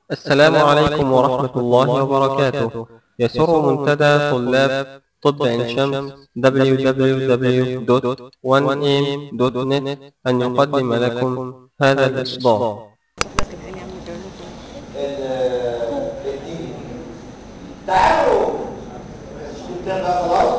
السلام عليكم ورحمة الله وبركاته يسر منتدى طلاب طب عين شمس www.1am.net أن يقدم لكم هذا الإصدار الدين تعالوا ده بقى خلاص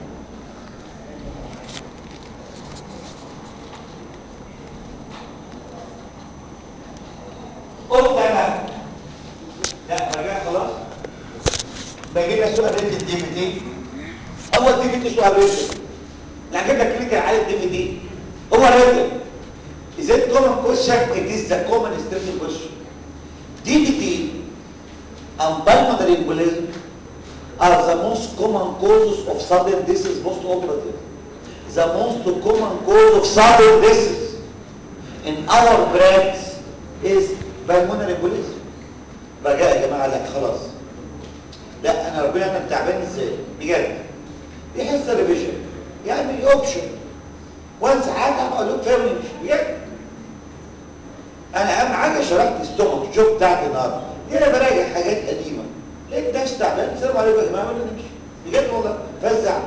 قلت انا لا رجع خلاص بجيب لك سؤال ريت الدي في دي اول دي في دي سؤال ريت لا هجيب لك كليك على الدي في دي هو ريت Is it common question? It is the common straight question. DVT and pulmonary embolism are the most common causes of sudden death post-operative. The most common cause of sudden death in our practice is pulmonary embolism. رجاء يا جماعه لا خلاص. لا انا ربنا انا تعبان ازاي؟ بجد. دي حصه ريفيجن يعني اوبشن. وانس حاجه هقول لكم فاهمني بجد. انا اهم حاجه شرحت ستومك الجوب بتاعتي النهارده. هنا براجع حاجات قديمه. لقيت ناس تعبان السلام عليكم يا جماعه ما نمشي. بجد والله فزع.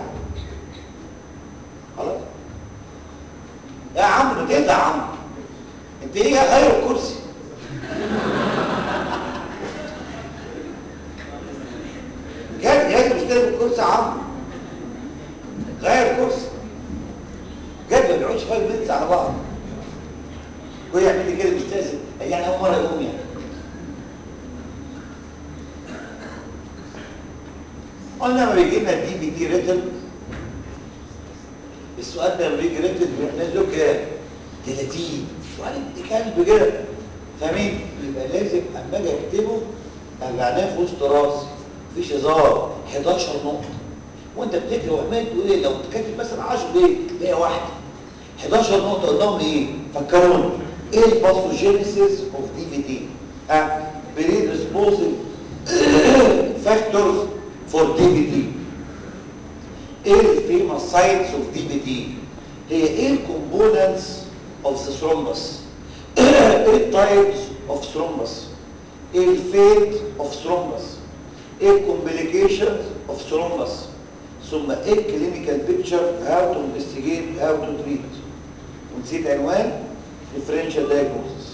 خلاص. يا عمرو ما تهدى يا عمرو. انت ايه غير الكرسي؟ جاي جاي مشكله في الكرسي يا عمرو. غير كرسي. جد ما بيقعدش فايف مينتس على بعض. هو يعمل لي كده مستاذن يعني اول مره يقوم يعني. قلنا لما بيجي لنا الدي بي تي ريتن السؤال ده لما بيجي ريتن بيحتاج له كام؟ 30 سؤال ابن كلب كده فاهمين؟ يبقى لازم اما اجي اكتبه ارجعناه في وسط راسي مفيش هزار 11 نقطه وانت بتكتب وعمال تقول ايه لو انت كاتب مثلا 10 ايه؟ تلاقي واحده 11 نقطه قدامهم ايه؟ فكروني ايه الباثوجينيسيس اوف دي في تي؟ ها بريدسبوزنج فاكتورز فور دي في تي ايه الفيمس سايتس اوف دي في تي؟ هي ايه الكومبوننتس اوف ذا ثرومبس؟ ايه التايبس اوف ثرومبس؟ ايه الفيت اوف ثرومبس؟ ايه الكومبليكيشنز اوف ثرومبس؟ ثم ايه الكلينيكال بيكتشر هاو تو انفستيجيت هاو تو تريت ونسيت عنوان differential diagnosis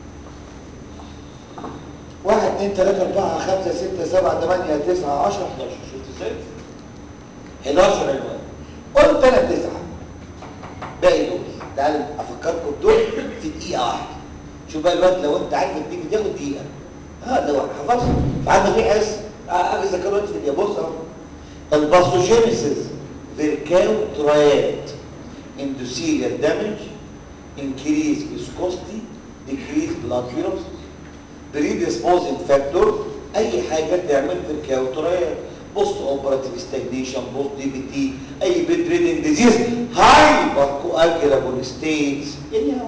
واحد اتنين تلاتة اربعة خمسة ستة سبعة تمانية تسعة عشرة حداشر شفت ازاي؟ حداشر عنوان قلت انا تسعة باقي دول تعالوا افكركم بدول في دقيقة واحدة شوف بقى الوقت لو انت عارف الدقيقة تاخد دقيقة ها ده حفظت فعندنا في حس اجي ذكرت في الدقيقة بص اهو الباثوجينيسيس فيركاو ترايات endothelial damage increase viscosity decrease blood flow predisposing factor اي حاجه تعمل في الكاوتريات بوست اوبراتيف ستاجنيشن بوست دي بي تي اي بيد ريدنج ديزيز هايبر كواجولابل ستيتس anyhow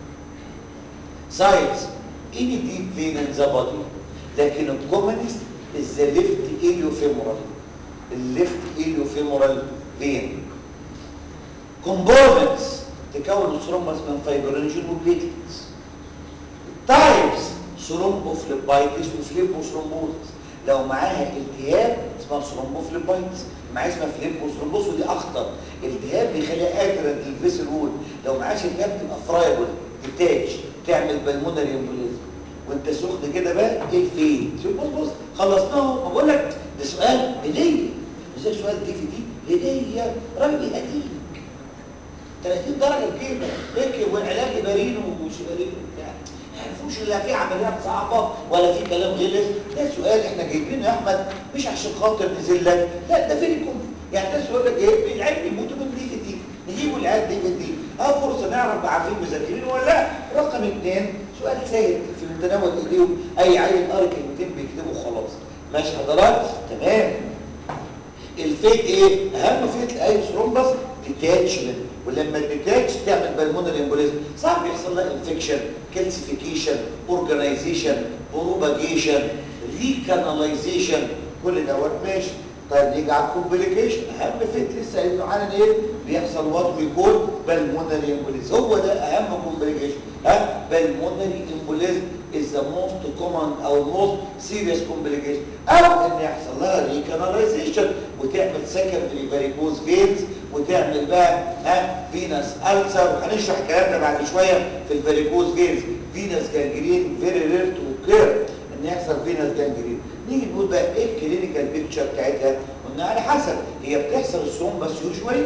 ساينس any deep vein in the body لكن الكومنست is the left iliofemoral الليفت iliofemoral vein components تكون الثرومبس من فايبرينجين وبليتلتس تايبس ثرومبوفليبايتس وفليبوثرومبوزس لو معاها التهاب اسمها ثرومبوفليبايتس معاها اسمها فليبوثرومبوز ودي اخطر التهاب بيخليها ادرنت الفيسل وول لو معاش التهاب تبقى فرايبل ديتاتش تعمل بالمونري امبوليزم وانت سخن كده بقى ايه الفين شوف بص بص خلصناه بقول لك ده سؤال هديه ازاي سؤال دي في دي هديه راجل قديم 30 درجه كده لكن والعلاج بارين ومش بارين وبتاع ما يعرفوش لا في عمليات صعبه ولا في كلام غلس ده سؤال احنا جايبينه يا احمد مش عشان خاطر نزل لك لا ده فيكم يعني ده سؤال لك ايه العيال بيموتوا من دي في دي نجيبوا العيال دي في دي اه فرصه نعرف عارفين مذاكرين ولا لا رقم اثنين سؤال سهل في متناول ايديهم اي عيل قاري كلمتين بيكتبوا خلاص ماشي حضرات تمام الفيت ايه اهم فيت لاي ثرومبس ديتاتشمنت ولما الديتاتش تعمل بالمونري امبوليزم صعب يحصل لها انفكشن كالسيفيكيشن اورجانيزيشن بروباجيشن ريكاناليزيشن كل دوت ماشي طيب نيجي على الكومبليكيشن اهم فيت لسه قايل عنه ايه بيحصل وات ويكون بالمونري امبوليزم هو ده اهم كومبليكيشن ها بالمونري امبوليزم is the most common او most serious complication او ان يحصل لها recanalization وتعمل secondary varicose veins وتعمل بقى ها فينس ألسر وهنشرح الكلام ده بعد شويه في الفاريكوز فينز فينس جانجرين فيري رير تو كير ان يحصل فينس جانجرين نيجي نقول بقى ايه الكلينيكال بيكتشر بتاعتها قلنا على حسب هي بتحصل الصوم بس يوجوالي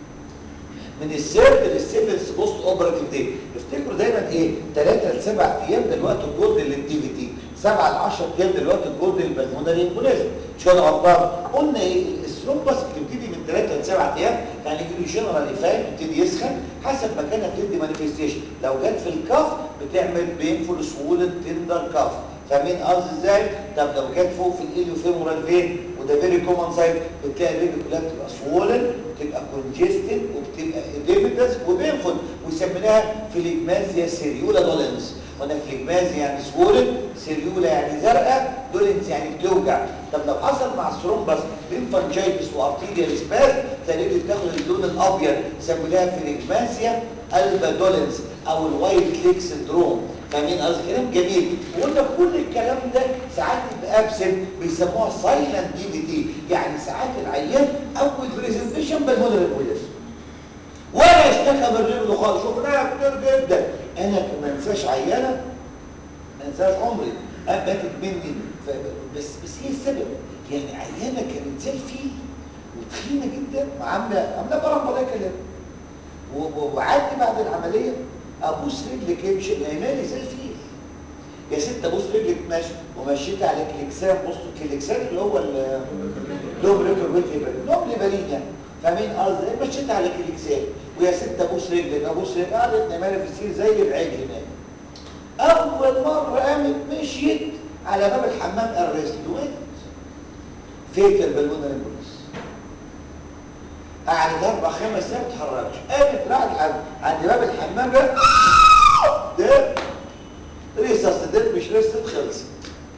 من السيرد للسيفنس بوست اوبراتيف دي افتكروا دايما ايه 3 ل 7 ايام ده الوقت الجولد للاكتيفيتي 7 ل 10 ايام ده الوقت الجولد للبلمونري امبوليزم مش كده غلطان قلنا ايه الثرومبس بتبتدي من 3 ل 7 ايام يعني يجي جنرال فاهم يبتدي يسخن حسب ما كانت بتدي مانيفستيشن لو جت في الكف بتعمل بينفول سوولن تندر كف فاهمين قصدي ازاي طب لو جت فوق في الاليو فيمورال فين وده فيري كومن سايت بتلاقي الرجل كلها بتبقى سوولن وبتبقى كونجستد وبتبقى ايديمتس وبينفول ويسميناها فليجمازيا سيريولا دولنس قلنا فليجمازيا يعني سوولن سيريولا يعني زرقاء دولنس يعني بتوجع طب لو حصل مع الثرومبس ليمفانجايتس وارتيريال سباز تلاقي بتاخد اللون الابيض سميناها فليجمازيا البا دولنس او الوايت ليك سندروم فاهمين قصدي كلام جميل وقلنا كل الكلام ده ساعات يبقى ابسنت بيسموها سايلنت دي في دي يعني ساعات العيان اول بريزنتيشن بالمودرن بوليس ولا اشتكى من رجله خالص شفناها كتير جدا انا ما انساش عيانه ما انساش عمري ماتت مني بس بس هي السبب يعني عيانه كانت زي الفيل وتخينه جدا وعامله عامله برم ولا كلام وعدي بعد العمليه ابوس رجلك يمشي مالي زي الفيل يا ست ابوس رجلك ماشي ومشيت على كليكسان بص الكليكسان اللي هو اللوم ريكور ويت لوم لبريد يعني فاهمين قصدي مشيت على كليكسان ويا ست ابوس رجلك ابوس رجلك قعدت نمالي في السير زي العجل هناك اول مره قامت مشيت على باب الحمام الرسل وين فيتر بالمونر امبوليس قعدت اربع خمس ساعات ما تتحركش قامت راحت عند باب الحمام ده ده ريساسيتات مش ريساسيت خلصت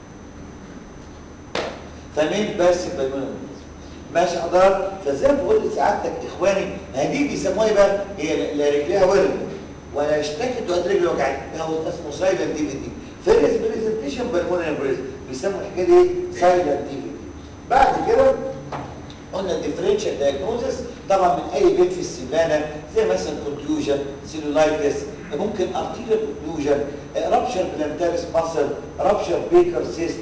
فمين بس بالمونر ماشي حضرتك فزي ما بقول لسعادتك اخواني هدي بيسموها ايه بقى هي لا رجليها ورم ولا اشتكت وقت رجلي وجعت ده هو اسمه سايلنت دي في دي فيرس بريزنتيشن بالمونر امبوليس بيسموا الحكايه دي سايلنت دي في دي بعد كده قلنا الديفرنشال دايجنوزس طبعا من اي بيت في السيفانا زي مثلا كونتيوجن سيلولايتس ممكن ارتيريال كونتيوجن رابشر بلانتاريس ماسل رابشر بيكر سيست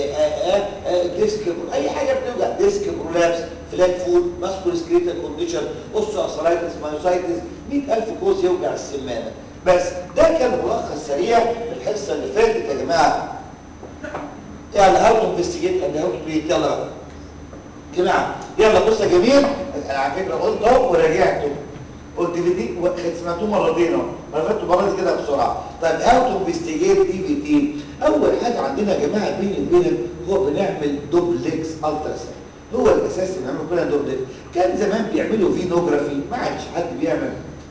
ديسك اي حاجه بتوجع ديسك برولابس فلات فود ماسكول سكريتال كونديشن اوستو اسرايتس مايوسايتس 100000 كوز يوجع السمانه بس ده كان ملخص سريع في الحصه اللي فاتت يا جماعه يلا هاو تو انفستيجيت اند هاو تو تريت يلا بقى جماعه يلا بص يا جميل انا على فكره قلت اهو وراجعته قلت لي دي سمعتوه مرتين اهو انا فاتوا مرات كده بسرعه طيب هاو تو انفستيجيت دي في تي اول حاجه عندنا يا جماعه بيني وبينك هو بنعمل دوبلكس التراساوند هو الاساس ان نعمل كلنا دوبلكس كان زمان بيعملوا فينوجرافي ما عادش حد بيعمل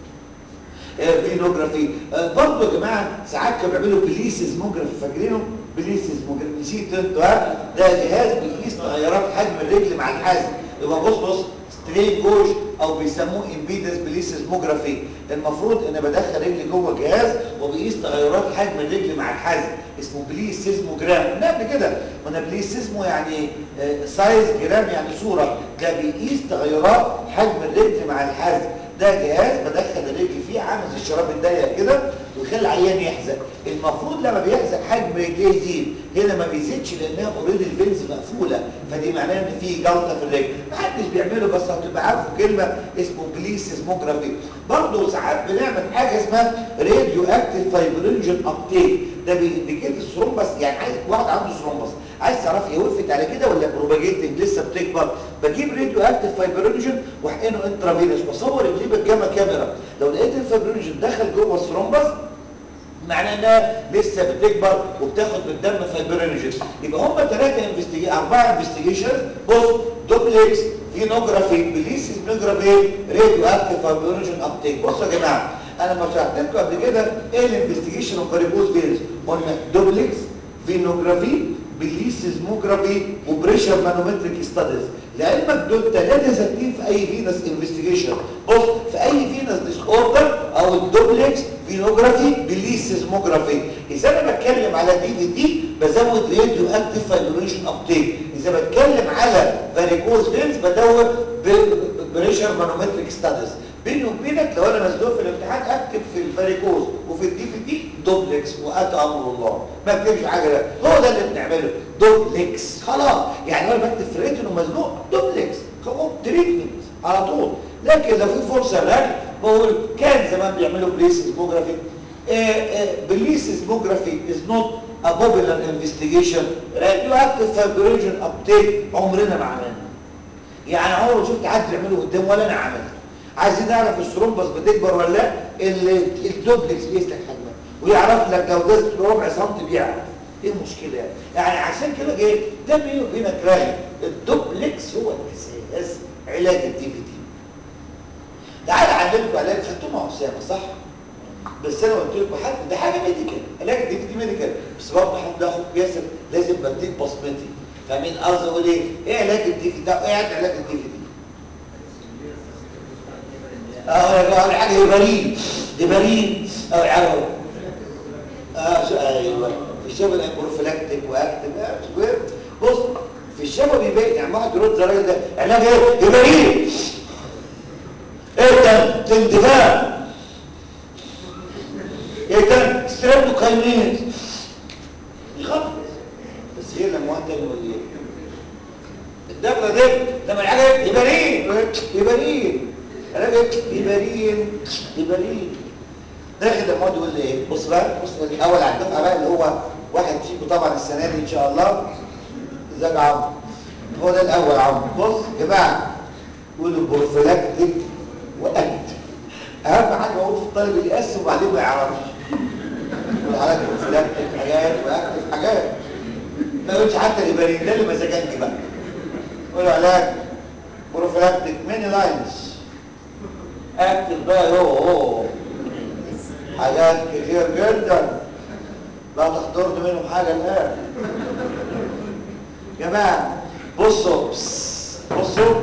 فينوجرافي برضه يا جماعه ساعات كانوا بيعملوا بليسيزموجرافي فاكرينه بليسيزموجرافي نسيت انتوا ها ده جهاز بيقيس تغيرات حجم الرجل مع الحزم يبقى بص بص سترين جوش او بيسموه امبيدنس بليسيزموجرافي المفروض ان بدخل رجلي جوه جهاز وبيقيس تغيرات حجم الرجل مع الحزم اسمه بليسيزموجرام قلنا قبل كده قلنا بليسيزمو يعني سايز جرام يعني صوره ده بيقيس تغيرات حجم الرجل مع الحزم ده جهاز بدخل الرجل فيه عامل زي الشراب الضيق كده ويخلي العيان يحزق المفروض لما بيحزق حجم رجليه يزيد هنا ما بيزيدش لانها اوريدي الفينز مقفوله فدي معناها ان في جلطه في الرجل ما حدش بيعمله بس هتبقى عارفه كلمه اسمه بليسيزموجرافي برضه ساعات بنعمل حاجه اسمها راديو اكتيف فايبرينجن ابتيك ده بينديكيت الثرومبس يعني عايز واحد عنده ثرومبس عايز تعرف هي وقفت على كده ولا بروباجيتنج لسه بتكبر بجيب راديو اكتيف فايبرينجن واحقنه انترافينوس واصور رجليه بالجاما كاميرا لو لقيت الفايبرينجن دخل جوه الثرومبس معناه انها لسه بتكبر وبتاخد من الدم فايبرينجن يبقى هم ثلاثه انفستيجي اربعه انفستيجيشن بص دوبلكس فينوجرافي بليسيزموجرافي راديو اكتيف فايبرينجن ابتيك بصوا يا جماعه انا ما شرحت لكم قبل كده ايه الانفستيجيشن اوف فاريكوز فينز قلنا دوبلكس فينوجرافي بليسيزموجرافي وبريشر مانومتريك ستاديز لعلمك دول ثلاثه ثابتين في اي فينس انفستيجيشن بص في اي فينس ديس اوردر او الدوبلكس فينوجرافي بالليسيزموجرافي اذا انا بتكلم على دي في دي بزود راديو اكتيف فايبريشن ابتيك اذا بتكلم على فاريكوز فينز بدور بريشر مانومتريك ستاديز بيني وبينك لو انا مزنوق في الامتحان اكتب في الفاريكوز وفي الدي في دي دوبلكس واتى امر الله ما اكتبش حاجه ده هو ده اللي بنعمله دوبلكس خلاص يعني انا بكتب في ريتن ومزنوق دوبلكس خلاص تريتمنت على طول لكن لو في فرصه هناك بقول كان زمان بيعملوا بريسيزموجرافي بالليسيزموجرافي از نوت a popular investigation radioactive fibrinogen uptake عمرنا ما عملنا يعني عمره شفت حد بيعمله قدام ولا انا عملته عايزين نعرف الثرومبس بتكبر ولا لا الدوبلكس بيسلك حجمها ويعرف لك لو ده ربع سم بيعرف ايه المشكله يعني يعني عشان كده ايه ده بيني وبينك راي الدوبلكس هو الاساس علاج الدي في دي تعال اعلمكم علاج خدتوه مع اسامه صح بس انا قلت لكم حد ده حاجه ميديكال علاج الدي في دي ميديكال بس برضه حد اخد ياسر لازم بديك بصمتي فمين قصدي اقول ايه ايه علاج الدي في ده ايه علاج الدي في دي اه يا جماعه حاجه هيبرين هيبرين اه عربي اه ايوه في الشباب البروفيلاكتيك واكتب بص في الشباب بيبين يعني واحد يرد زراير ده علاج ايه هيبرين ايه ده اندفاع ايه ده ستريبتوكاينيز يخاف بس غير لما واحد تاني يقول ايه الدبله دي لما الحاجه هيبرين هيبرين علاج هيبرين هيبرين داخل لما يقول لي ايه بص بقى بص الاول على الدفعه بقى اللي هو واحد فيكم طبعا السنه دي ان شاء الله ازيك يا عمرو هو ده الاول عمرو بص يا جماعه قولوا بروفيلاكتيك واكت اهم حاجه بقول في الطالب اللي يقسم وبعدين ما يعرفش يقول حضرتك بروفيلاكتيك حاجات واكتف حاجات ما يقولش حتى الهبارين ده اللي مزاجنجي بقى قولوا علاج بروفيلاكتيك ميني لاينز اكتف بقى هو هو حاجات كتير جدا لا تحضرت منهم حاجة الآن جماعة بصوا بصوا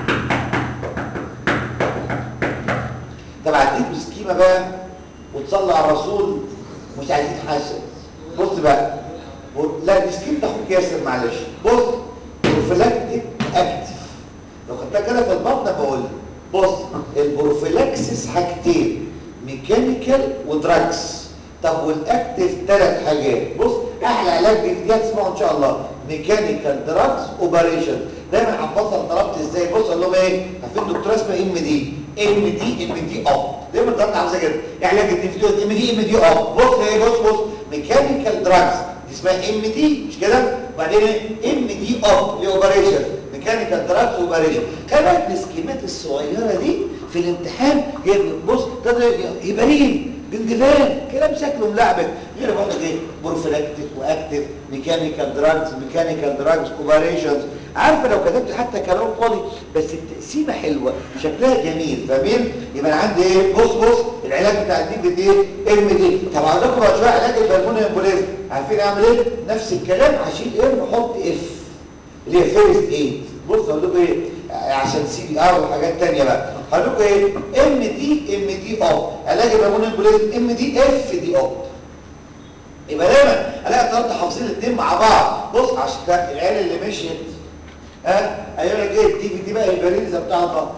طب عديت بسكيمة بقى وتصلي على الرسول مش عايزين حاسب بص بقى لا دي سكيمة اخوك ياسر معلش بص بروفيلاكتيك اكتف لو خدتها كده في البطن بقول بص البروفيلاكسس حاجتين ميكانيكال ودراجز طب والاكتف ثلاث حاجات بص احلى علاج دي دي هتسمعوا ان شاء الله ميكانيكال دراجز اوبريشن دايما حفظها طلبت ازاي بص اقول لهم ايه عارفين دكتوره اسمها ام دي ام دي ام دي اب دايما طلبت عامله كده علاج الديفتوت ام دي ام دي اب بص ايه بص بص ميكانيكال دراجز دي اسمها ام دي مش كده وبعدين ام دي اب دي اوبريشن ميكانيكال دراجز اوبريشن خلي بالك السكيمات الصغيره دي في الامتحان هي بص هيبرين باندفاع كلام شكله ملعبك غير بقول ايه بروفيلاكتيك واكتف ميكانيكال دراجز ميكانيكال دراجز اوبريشنز عارفه لو كتبت حتى كلام فاضي بس التقسيمه حلوه شكلها جميل فاهمين يبقى انا عندي ايه بص بص العلاج بتاع الدي في دي ام دي طب هقول لكم بقى شويه علاج البلمونيا امبوليزم عارفين اعمل ايه نفس الكلام هشيل ام واحط اف اللي هي فيرست ايد بص اقول لكم ايه عشان سي بي ار وحاجات ثانيه بقى هقول لكم ايه ام دي ام دي او علاج البلمونيا امبوليزم ام دي اف دي او يبقى دايما الاقي طلبت حافظين الاثنين مع بعض بص عشان العيال اللي مشيت ها هيقول لك ايه الدي في دي بقى البريزه بتاع البطن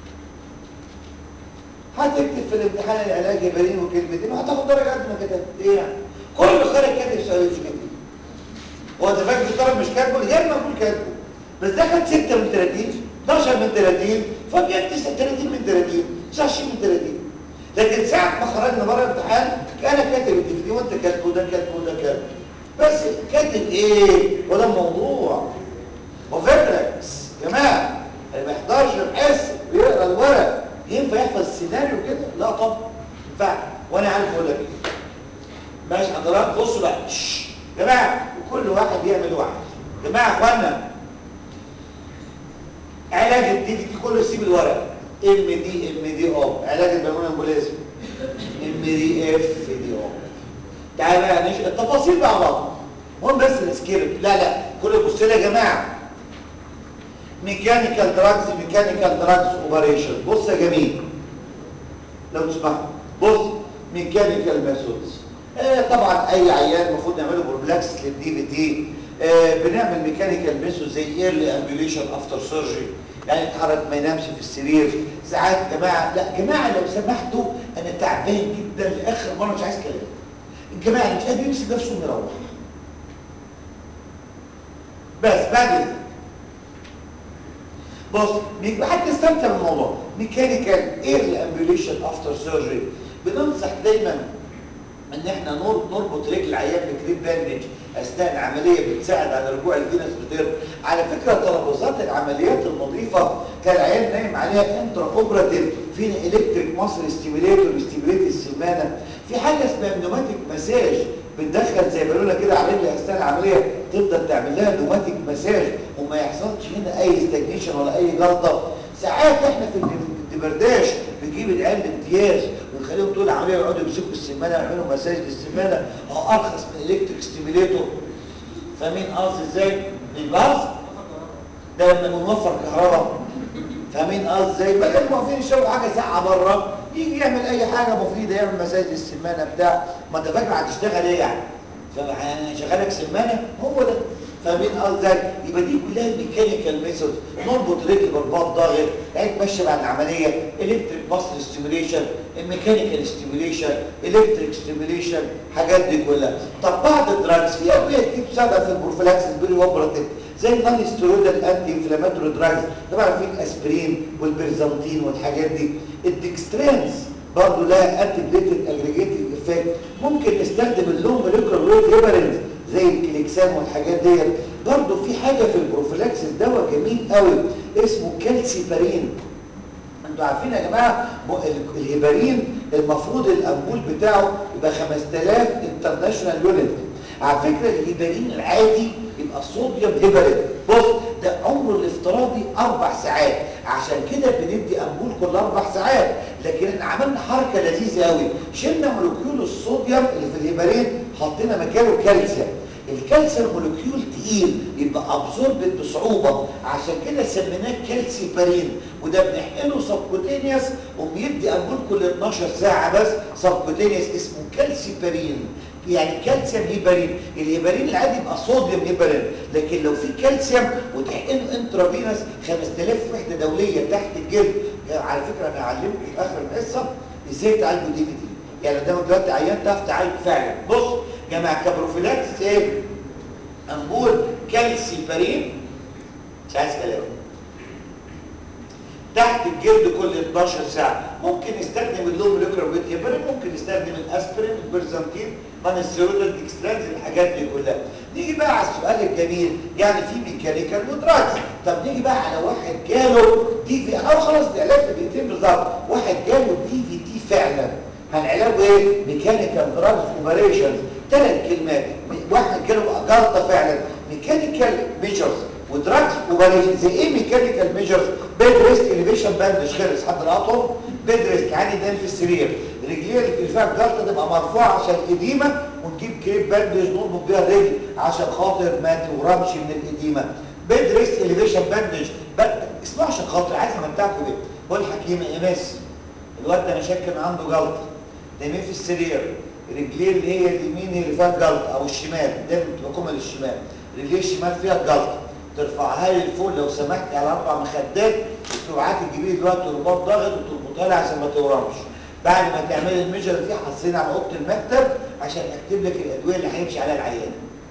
هتكتب في الامتحان العلاج هيبرين وكلمتين وهتاخد درجه قد ما كتبت ايه يعني كل خارج كاتب سؤال في كده هو انت فاكر الطالب مش كاتبه غير مقبول كاتبه بس ده خد 6 من 30 12 من 30 فجبت 30 من 30 29 من 30 لكن ساعة ما خرجنا بره الامتحان كان كاتب الدي في وانت كاتبه ده كاتبه وده كاتبه بس كاتب ايه وده الموضوع وفكركس يا جماعه اللي ما يحضرش الحصه ويقرا الورق ينفع يحفظ السيناريو كده لا طبعا ينفع وانا عارف اقول لك ايه ماشي حضرات بصوا بقى يا جماعه وكل واحد يعمل واحد يا جماعه اخوانا علاج الدي في دي كله سيب الورق ام دي ام دي او علاج البلمون امبوليزم ام دي اف دي او تعالى بقى نشوف التفاصيل مع بعض هم بس السكريبت لا لا كل بص لي يا جماعه ميكانيكال دراجز ميكانيكال دراجز اوبريشن بص يا جميل لو تسمح بص ميكانيكال ميثودز آه طبعا اي عيان المفروض نعمله بروبلاكس للدي في تي آه بنعمل ميكانيكال ميثود زي ايرلي امبيوليشن افتر سيرجري يعني يتحرك ما ينامش في السرير ساعات جماعه لا جماعه لو سمحتوا انا تعبان جدا لاخر مره مش عايز كلام الجماعه اللي مش قادر يمسك نفسه ويروح بس بعد كده بص حتى تستمتع بالموضوع ميكانيكال ايرلي امبيوليشن افتر سيرجري بننصح دايما ان احنا نربط رجل العيان بكريم باندج اثناء العمليه بتساعد على رجوع الفينس ريتيرن على فكره ترابيزات العمليات النظيفه كان العيان نايم عليها انترا اوبراتيف فينا الكتريك ماسل ستيميليتور بيستيميليت السمانه في حاجه اسمها نوماتيك مساج بتدخل زي ما بيقولوا كده على رجل اثناء العمليه تفضل تعمل لها نوماتيك مساج وما يحصلش هنا اي استجنيشن ولا اي جلطه ساعات احنا في الدبرداش بنجيب العيال بامتياز ونخليهم طول العمليه يقعدوا يمسكوا السمانه ويعملوا مساج للسمانه هو ارخص من الكتريك ستيميليتور فاهمين قصدي ازاي؟ الباص ده لما بنوفر كهرباء فاهمين قصدي ازاي؟ بدل ما واقفين يشربوا حاجه ساقعه بره يجي يعمل اي حاجه مفيده يعمل مساج للسمانه بتاع ما انت فاكر هتشتغل ايه يعني؟ شغالك سمانه هو ده فاهمين قصدي يبقى دي كلها الميكانيكال ميثود نربط رجل برباط ضاغط عين تمشي بعد العمليه الكتريك ماسل ستيميوليشن الميكانيكال ستيميوليشن الكتريك ستيميوليشن حاجات دي كلها طب بعد الدراجز في ادويه كتير بتساعد في البروفيلاكسس بيري اوبراتيف زي النون ستيرويدال انتي انفلاماتوري دراجز طبعا في الاسبرين والبرزنتين والحاجات دي الدكسترانز برضه لها انتي بليتد اجريجيتيف افكت ممكن نستخدم اللون موليكولار ويت هيبرينز زي الكليكسان والحاجات ديت برضه في حاجه في البروفيلاكسس دواء جميل قوي اسمه كالسيبارين انتوا عارفين يا جماعه الهيبارين المفروض الامبول بتاعه يبقى 5000 انترناشونال يونت على فكره الهيبارين العادي يبقى صوديوم هيبارين بص ده عمره الافتراضي اربع ساعات عشان كده بندي امبول كل اربع ساعات لكن احنا عملنا حركه لذيذه قوي شلنا مولكيول الصوديوم اللي في الهيبارين حطينا مكانه كالسيوم الكالسيوم مولكيول تقيل يبقى ابزوربت بصعوبه عشان كده سميناه كالسيبارين وده بنحقنه سبكوتينيوس وبيدي امبول كل 12 ساعه بس سبكوتينيوس اسمه كالسيبارين يعني كالسيوم هيبارين الهيبارين العادي يبقى صوديوم هيبارين لكن لو في كالسيوم وتحقنه انترافينوس 5000 وحده دوليه تحت الجلد على فكره انا هعلمكم في اخر الحصه ازاي تعالجوا دي في دي يعني قدامك دلوقتي عيان تعرف تعالج فعلا بص جماعه كبروفيلاكس ايه امبول كالسيبارين مش عايز كلام تحت الجلد كل 12 ساعه ممكن نستخدم اللوم موليكولار ويت هيبرين ممكن نستخدم الاسبرين البرزنتين مانستيرودال ديكسترانز الحاجات دي كلها نيجي بقى على السؤال الجميل يعني في ميكانيكال ودراجز طب نيجي بقى على واحد جاله دي في او خلاص ده علاج في دقيقتين بالظبط واحد جاله دي في تي فعلا هنعلاجه ايه ميكانيكال دراجز اوبريشن ثلاث كلمات واحد جاله جلطه فعلا ميكانيكال ميجرز ودراجز اوبريشن زي ايه ميكانيكال ميجرز بيد ريست اليفيشن باندج خلص حد لقطهم بيد ريست يعني نام في السرير رجليه اللي فيها الجلطه تبقى مرفوعه عشان الاديمه ونجيب كريب باندج نربط بيها الرجل عشان خاطر ما تورمش من الاديمه بيد ريست اليفيشن باندج اسمها عشان خاطر عايز امتعكم بيه بقول حكيمه يا مس الواد ده انا شاك ان عنده جلطه نايمين في السرير رجليه اللي هي اليمين هي اللي فيها الجلطه او الشمال دايما بتبقى كمل الشمال رجليه الشمال فيها الجلطه ترفعها لي لفوق لو سمحت على اربع مخدات وتبعتي تجيبي لي دلوقتي رباط ضاغط وتربطها لي عشان ما تورمش بعد ما تعملي الميجر دي حطينا على اوضه المكتب عشان اكتب لك الادويه اللي هيمشي عليها العيان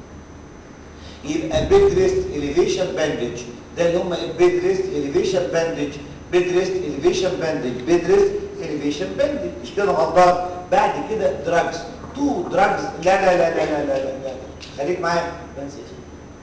يبقى بيد ريست اليفيشن باندج ده اللي هم البيد ريست اليفيشن باندج بيد ريست اليفيشن باندج بيد ريست اليفيشن باندج مش كده غلطان بعد كده دراجز تو دراجز لا لا لا لا لا لا, لا, لا. خليك معايا بنسى اسمه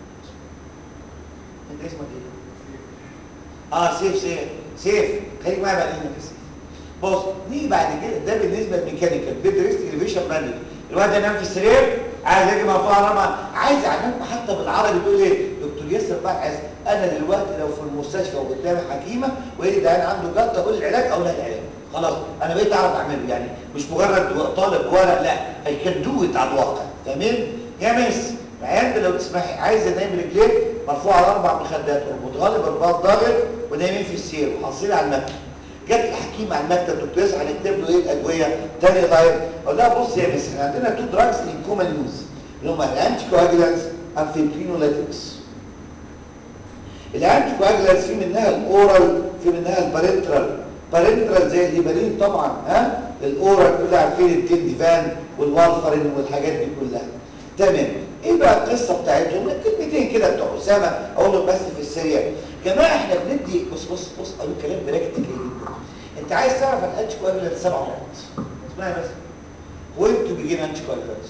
انت اسمك ايه اه سيف سيف سيف خليك معايا بقى هنا بس بص نيجي بعد كده ده بالنسبه للميكانيكال بيد ريست اليفيشن باندج الواحد ده نام في السرير عايز يجي مرفوع رمى عايز اعلمكم حتى بالعربي تقول ايه دكتور ياسر بحث انا دلوقتي لو في المستشفى وقدامي حكيمه وهي ده انا عنده جلطه اقول العلاج او لا العلاج خلاص انا بقيت اعرف اعمله يعني مش مجرد طالب ورق لا اي كان دو على الواقع تمام يا مس العيان ده لو تسمحي عايز انام رجليه مرفوع على اربع مخدات ومتغلب الباص ضاغط ونايمين في السير وحاصلين على المكتب جت الحكيم على المكتب دكتور يصحى نكتب له ايه الادويه تاني لاين اقول لها بص يا مس احنا عندنا تو دراجز ان كومن يوز اللي هم الانتي كواجلانس امفيبرينولاتكس الانتي كواجلانس في منها الاورال في منها البارنترال بارنترال زي الهيبارين طبعا ها الاورال كلها عارفين التنديفان والوارفرين والحاجات دي كلها تمام ايه بقى القصه بتاعتهم كلمتين كده بتوع اسامه اقول لهم بس في السريع جماعه احنا بندي بص بص بص اقول كلام براكتيكال جدا انت عايز تعرف الانتي كواجلانس سبع نقط اسمعي بس when to begin anticoagulants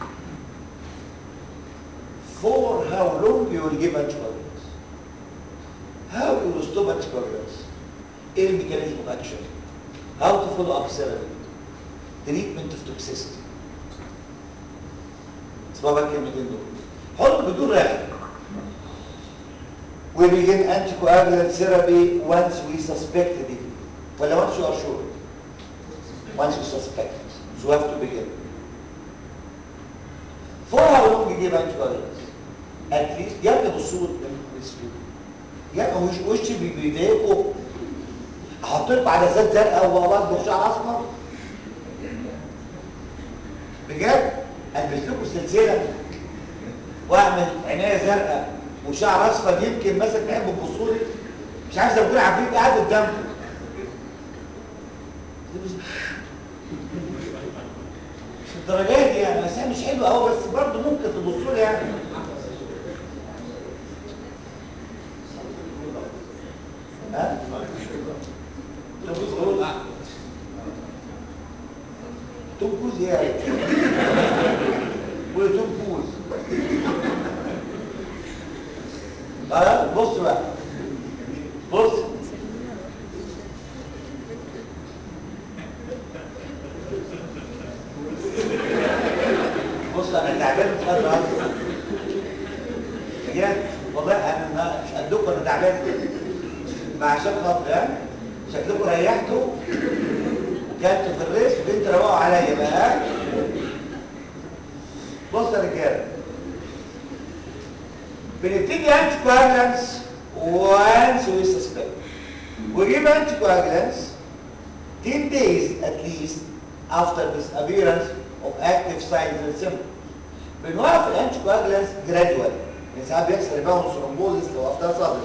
for how long you will give anticoagulants how you will stop anticoagulants ايه الميكانيزم اوف اكشن how to follow up therapy treatment of toxicity اسمعوا بقى الكلمتين دول حط بدون رغم we begin anticoagulant therapy once we suspect it ولا once you are sure once you suspect so we have to begin for how long you give anticoagulants at least يا ابني بصوا يا ابني وش وشي بيضايقوا احط لكم عدسات زرقاء واطبخ شعر اصفر بجد البس لكم سلسله واعمل عنايه زرقاء وشعر اصفر يمكن مثلا تحبوا تبصوا لي مش عارف زي ما تكون عارفين قاعد قدامكم مش الدرجات دي يعني بس هي مش حلوه قوي بس برضه ممكن تبصوا لي يعني ها؟ تبصوا تنفوذ يعني وتنفوذ اه بص بقى بص بص انا تعبان مش قادر اهزر بجد والله انا مش قدكم انا تعبان ما عشان خاطر ها شكلكم ريحتوا كلتوا في الريس وانت روقوا عليا بقى ها بص يا رجاله بنبتدي انتي كواجلانس once we suspect we give anticoagulants 10 days at least after disappearance of active signs and symptoms بنوقف الانتيكواجلانس gradually يعني ساعات بيحصل ريباوند ثرومبوزس لو وقفتها صدر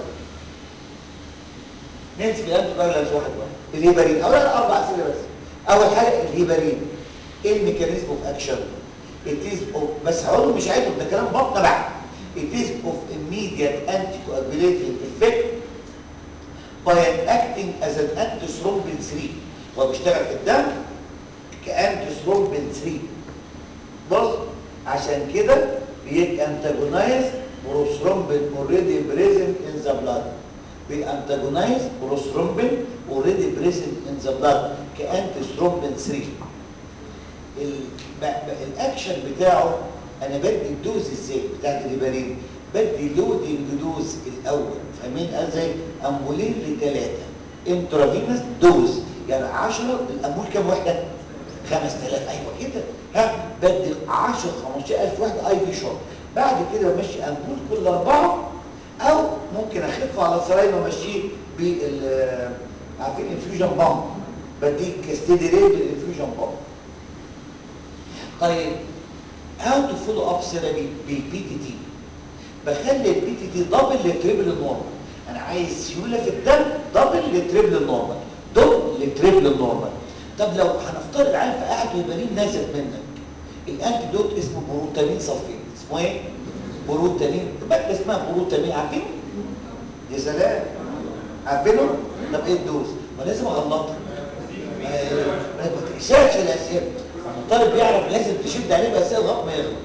نمسك الانتيكواجلانس واحد واحد الهيبارين اولا اربع اسئله بس اول حاجه الهيبارين ايه الميكانيزم اوف اكشن it is of بس هقول مش عايزه ده كلام بطن بقى it is of immediate anticoagulating effect by acting as an antithrombin 3 هو بيشتغل في الدم كانتثرومبين 3 بص عشان كده بيانتاجونايز بروثرومبين اوريدي بريزنت ان ذا بلاد بيانتاجونايز بروثرومبين اوريدي بريزنت ان ذا بلاد كانتثرومبين 3 الاكشن بتاعه انا بدي الدوز ازاي بتاعت الهيبارين بدي لودنج دوز الاول فاهمين ازاي امبولين لثلاثه انترافينوس دوز يعني 10 الامبول كام وحده 5000 ايوه كده ها بدي 10 15000 وحده اي في شوت بعد كده بمشي امبول كل اربعه او ممكن اخف على سراير وامشيه بال عارفين انفيوجن بامب بديك ستيدي ريت بالانفيوجن بامب طيب هاو تو فولو اب ثيرابي بالبي تي تي بخلي البي تي تي دبل لتريبل النورمال انا عايز سيوله في الدم دبل لتريبل النورمال دبل لتريبل النورمال طب لو هنفترض عارف قاعد ويبارين نازل منك الانتيدوت اسمه بروتامين صلفيت اسمه ايه بروتامين ماده اسمها بروتامين عارفينه يا سلام عارفينه طب ايه الدوز ما لازم اغلطها ما تنساش الاسئله الطالب يعرف لازم تشد عليه باسئله لغايه ما يغلط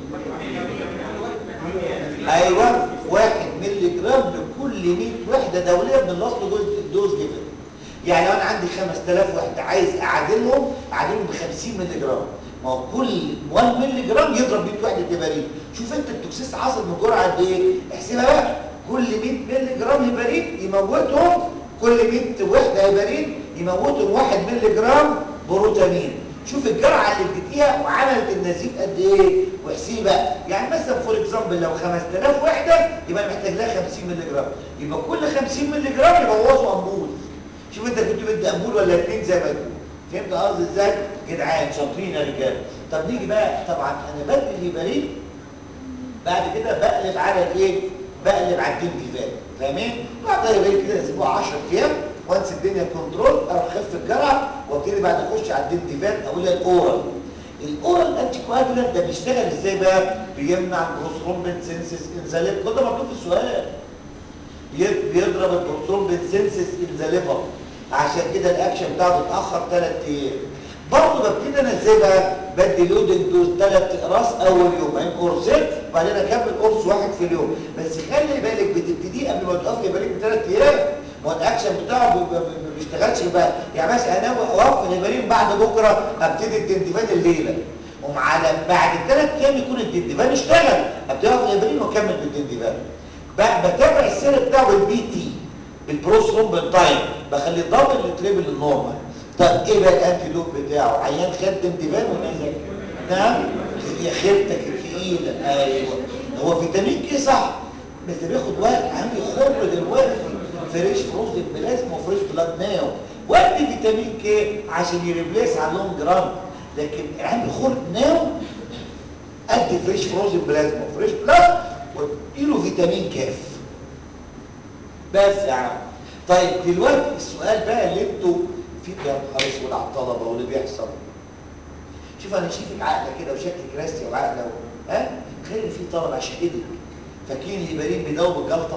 ايوه واحد مللي جرام لكل 100 وحده دوليه من اللاست جزء الدوز جيفن يعني لو انا عندي 5000 وحده عايز اعادلهم اعادلهم ب 50 مللي جرام ما هو كل 1 مللي جرام يضرب 100 وحده هيبارين شوف انت التوكسيس حصل من جرعه قد ايه احسبها بقى كل 100 مللي جرام هيبارين يموتهم كل 100 وحده هيبارين يموتهم 1 مللي جرام بروتامين شوف الجرعه اللي فيها وعملت النزيف قد ايه واحسيه بقى يعني مثلا فور اكزامبل لو 5000 وحده يبقى محتاج لها 50 مللي جرام يبقى كل 50 مللي جرام يبوظوا امبول شوف انت كنت بدي امبول ولا اثنين زي ما تقول فهمت قصدي ازاي جدعان شاطرين يا رجاله طب نيجي بقى طبعا انا بدي الهيبارين بعد كده بقلب على الايه بقلب على الدنتيفات فاهمين بعد الهيبارين كده اسبوع 10 ايام وانس الدنيا كنترول اروح اخف الجرعه وابتدي بعد اخش على الدنتيفات اقول لها الاورال الاورال انتي كواجولانت ده بيشتغل ازاي بقى بيمنع البروثرومبين سينسيس انزاليب كل ده مكتوب في السؤال بيضرب البروثرومبين سينسيس انزاليفر عشان كده الاكشن بتاعه بيتاخر 3 ايام برضه ببتدي انا ازاي بقى بدي لودنج دوز 3 اقراص اول يوم يعني قرصين وبعدين اكمل قرص واحد في اليوم بس خلي بالك بتبتدي قبل ما تقف لي بالك بثلاث ايام ما هو الاكشن بتاعه ما بيشتغلش بقى يعني مثلا انا اوقف الهبارين بعد بكره ابتدي الدندفان الليله ومع بعد الثلاث ايام يكون الدندفان اشتغل ابتدي اوقف الهبارين واكمل بالدندفان بتابع السير بتاعه بالبي تي بالبروثرومبين تايم بخليه دبل التريبل النورمال طب ايه بقى الانتي دوب بتاعه عيان خد دندفان ونزل نعم يا خيبتك الثقيله ايوه هو فيتامين كي صح بس بياخد وقت عندي خر دلوقتي فريش فروز البلازما وفريش بلاد ناو ودي فيتامين كي عشان يريبليس على اللونج ران لكن عندي خر ناو ادي فريش فروز البلازما وفريش بلاد واديله فيتامين كاف بس يا عم طيب دلوقتي السؤال بقى اللي انتوا في يا نهار اسود على الطلبه واللي بيحصل شوف انا شايفك عاقله كده وشكلك راستي وعاقله ها خلي في طلبه عشان ايدك فاكرين الهبارين بيداووا بالجلطه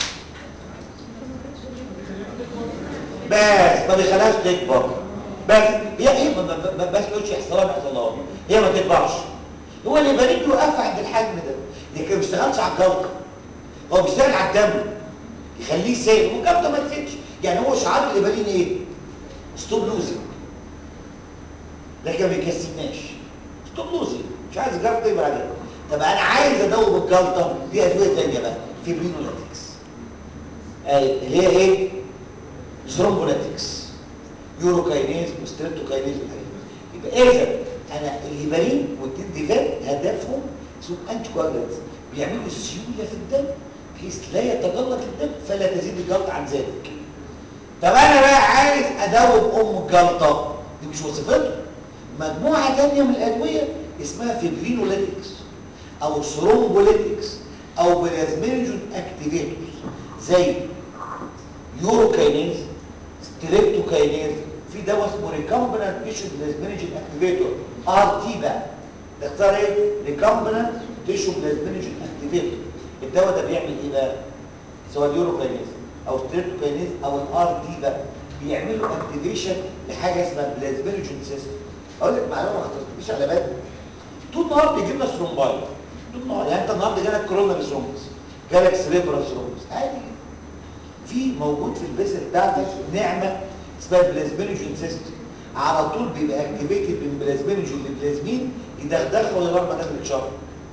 بس ما بيخليهاش تكبر بس هي هي بس ما يحصل لها احتضان هي ما تكبرش هو الهبارين بيوقفها عند الحجم ده لكن ما بيشتغلش على الجلطه هو بيشتغل على الدم يخليه سايب والجلطه ما تزيدش يعني هو شعار الهبارين ايه ستوب لوزنج لكن ما بيكسبناش ستوب لوزنج مش عايز الجلطه يبقى عليها طب انا عايز ادوب الجلطه دي ادويه ثانيه بقى فيبرينولاتكس اللي هي ايه ثرومبولاتكس يوروكاينيز وستريبتوكاينيز والحاجات يبقى اذا انا الهيبارين والدندفان هدفهم اسمه انتي كواجولانتس بيعملوا سيوله في الدم بحيث لا يتجلط الدم فلا تزيد الجلطه عن ذلك طب انا بقى عايز ادوب ام الجلطه دي مش وظيفته مجموعه ثانيه من الادويه اسمها فيبرينولاتكس او ثرومبوليتكس او بلازمينجون اكتيفيتورز زي يوروكاينيز ستريبتوكاينيز في دواء اسمه ريكامبنانت تيشو بلازمينجون اكتيفيتور ار تي بقى تختار ايه ريكامبنانت تيشو بلازمينجون اكتيفيتور الدواء ده بيعمل ايه بقى سواء اليوروكاينيز او ستريبتوكاينيز او الار تي بقى بيعملوا اكتيفيشن لحاجه اسمها بلازمينجون سيستم اقول لك معلومه ما خطرتليش على بالي طول النهار بيجيب لنا ثرومباي طول النهار يعني انت النهارده جالك كورونا ثرومبس جالك سريبرال ثرومبس عادي في موجود في البيسل بتاعتك نعمه اسمها بلازمينوجين سيستم على طول بيبقى اكتيفيتد من بلازمينوجين لبلازمين يدغدغها ولا ما دخلت شر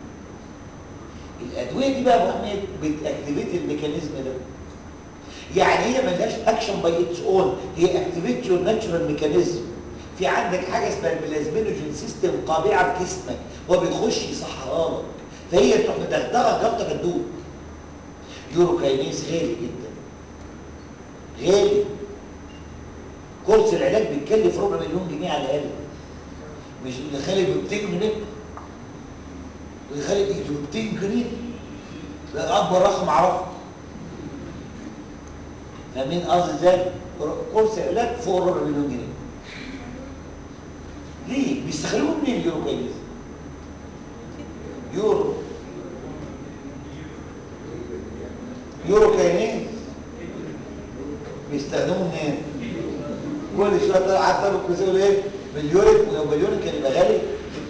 الادويه دي بقى يا ابو حميد بتاكتيفيت الميكانيزم ده يعني هي ملهاش اكشن باي اتس اون هي اكتيفيت يور ناتشورال ميكانيزم في عندك حاجه اسمها البلازمينوجين سيستم قابعه في جسمك هو بيخش يصحرها لك فهي تروح مدغدغه جلطه تدوب يوروكاينيز غالي جدا غالي كورس العلاج بيتكلف ربع مليون جنيه على الاقل مش اللي خالي ب 200 جنيه اللي خالي يجي ب 200 جنيه ده اكبر رقم اعرفه فاهمين قصدي ازاي؟ كورس علاج فوق ربع مليون جنيه ليه؟ بيستخدموه منين اليورو كاينيز؟ يورو يورو كاينيز بيستخدموه منين؟ كل شويه طلع قعدت له كويس يقول ايه؟ باليوريك ولو باليوريك كان يبقى غالي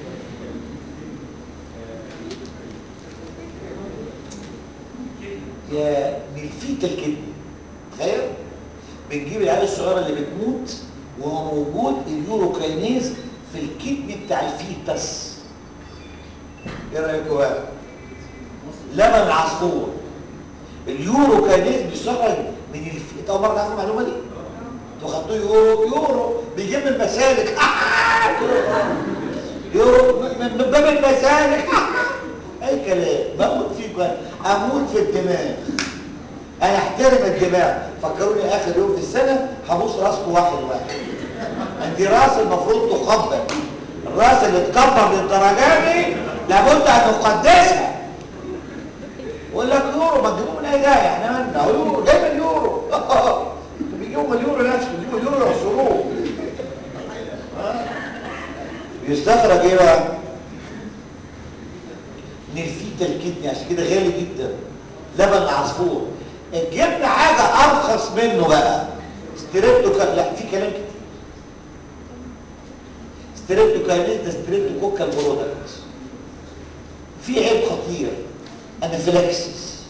يا بالفيتا الكدني تخيل بنجيب العيال الصغيره اللي بتموت وهو موجود اليوروكاينيز في الكدني بتاع الفيتس ايه رايكم بقى لبن العصفور اليوروكاينيز بيشتغل من الفيتا اول مره تعرفوا المعلومه دي انتوا خدتوه يورو يورو بيجيب من المسالك يورو من من باب المسالك اي كلام بموت فيكم أنا. اموت في الدماغ انا احترم الدماغ فكروني اخر يوم في السنه هبوس راسكم واحد واحد انت راس المفروض تقبل الراس اللي تكبر للدرجه دي لابد ان نقدسها يقول لك يورو ما تجيبوه من اي داعي احنا مالنا هو يورو جاي من اليورو بيجيبوا من اليورو نفسه بيجيبوا اليورو يحصروه بيستخرج ايه بقى؟ ان الفيتا الكدني عشان كده غالي جدا لبن عصفور جبنا حاجه ارخص منه بقى ستريبتوكا لا في كلام كتير ستريبتوكاينيز ده ستريبتوكوكال برودكت في عيب خطير انافيلاكسيس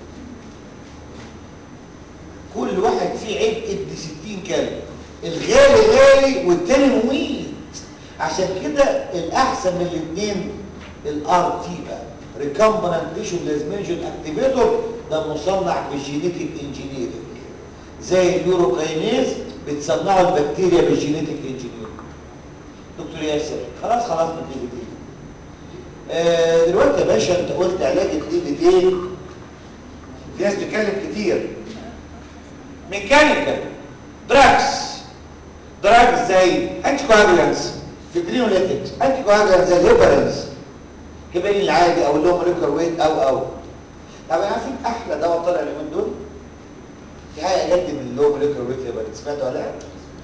كل واحد فيه عيب ادي 60 كلمه الغالي غالي والتاني مميت عشان كده الاحسن من الاثنين الار تي بقى ريكامبنانت تيشو بلازمينجن اكتيفيتور ده مصنع بجينيتك انجينيرنج زي اليوروكاينيز بتصنعوا البكتيريا بالجينيتك انجينيرنج دكتور ياسر خلاص خلاص من دي دي آه دلوقتي يا باشا انت قلت علاج الدي في دي في ناس بتتكلم كتير ميكانيكال دراكس دراكس زي انتي كواجولانس فيبرينوليتكس انتي كواجولانس زي الهيبرينز هيبرين العادي او اللي هو موليكولر ويت او او طب عارفين احلى دواء طالع اليومين دول في حاجه جد من اللي هو موليكولر ويت هيبرين سمعتوا ولا لا؟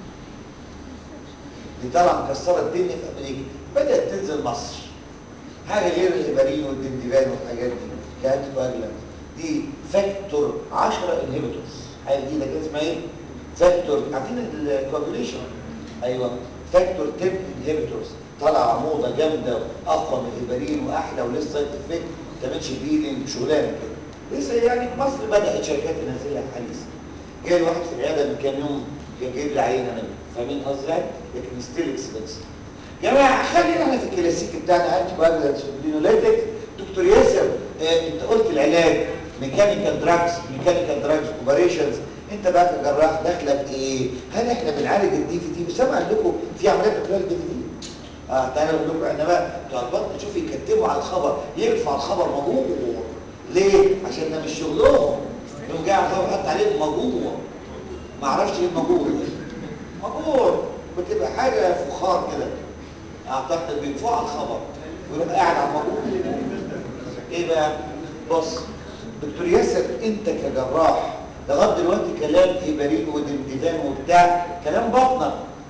دي طالعه مكسره الدنيا في امريكا بدات تنزل مصر حاجه غير الهيبرين والدنديفان والحاجات دي كانتي كواجولانس دي فاكتور 10 انهبيتورز حاجه جديده كده اسمها ايه؟ فاكتور عارفين الكواجوليشن ايوه فاكتور 10 انهبيتورز طالعه موضه جامده اقوى من الهيبرين واحلى ولسه سايد افكت ما تعملش بيلينج شغلانه كده لسه يعني في مصر بدات شركات تنزلها حديثا جاي واحد في العياده من كام يوم كان جايب لي عينه منه فاهمين قصدي لكن ستيل اكسبنسيف يا جماعه خلينا احنا في الكلاسيك بتاعنا انتي باجلانس ودينوليتك دكتور ياسر آه انت قلت العلاج ميكانيكال دراجز ميكانيكال دراجز اوبريشنز انت بقى كجراح داخلك ايه هل احنا بنعالج الدي في دي سامع عندكم في عمليات بتعالج الدي في دي اه تعالى اقول لكم احنا بقى بتوع البطن شوف يكتبوا على الخبر يرفع الخبر مجهور ليه عشان ده مش شغلهم يوم جاي على الخبر يحط عليه مجهور ما اعرفش ايه المجهور مجهور بتبقى حاجه فخار كده اعتقد بيرفعوا على الخبر ويروح قاعد على المجهور ايه بقى بص دكتور ياسر انت كجراح لغايه دلوقتي كلام هيبرين ودندفان وبتاع كلام بطنك